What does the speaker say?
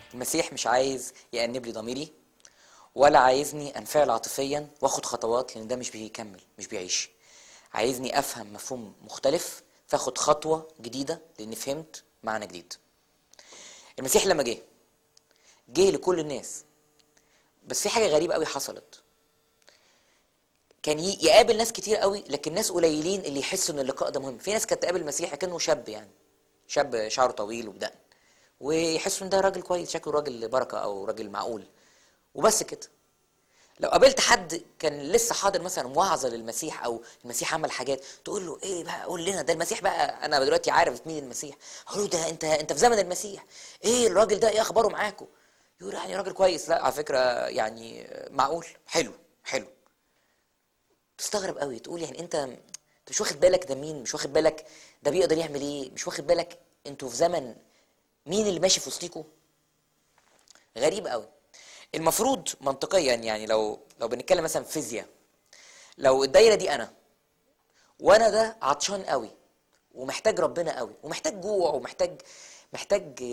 المسيح مش عايز يأنب لي ضميري ولا عايزني انفعل عاطفيا واخد خطوات لان ده مش بيكمل مش بيعيش عايزني افهم مفهوم مختلف فاخد خطوه جديده لاني فهمت معنى جديد المسيح لما جه جه لكل الناس بس في حاجه غريبه قوي حصلت كان ي- يقابل ناس كتير قوي لكن ناس قليلين اللي يحسوا ان اللقاء ده مهم في ناس كانت تقابل المسيح كانه شاب يعني شاب شعره طويل وبدقن ويحسوا ان ده راجل كويس شكله راجل بركه او راجل معقول وبس كده لو قابلت حد كان لسه حاضر مثلا وعظه للمسيح او المسيح عمل حاجات تقول له ايه بقى قول لنا ده المسيح بقى انا دلوقتي عارف مين المسيح اقول له ده انت انت في زمن المسيح ايه الراجل ده ايه اخباره معاكم يقول يعني راجل كويس لا على فكره يعني معقول حلو حلو تستغرب قوي تقول يعني انت انت مش واخد بالك ده مين مش واخد بالك ده بيقدر يعمل ايه مش واخد بالك انتوا في زمن مين اللي ماشي في وسطيكوا غريب قوي المفروض منطقيا يعني لو لو بنتكلم مثلا في فيزياء لو الدايره دي انا وانا ده عطشان قوي ومحتاج ربنا قوي ومحتاج جوع ومحتاج محتاج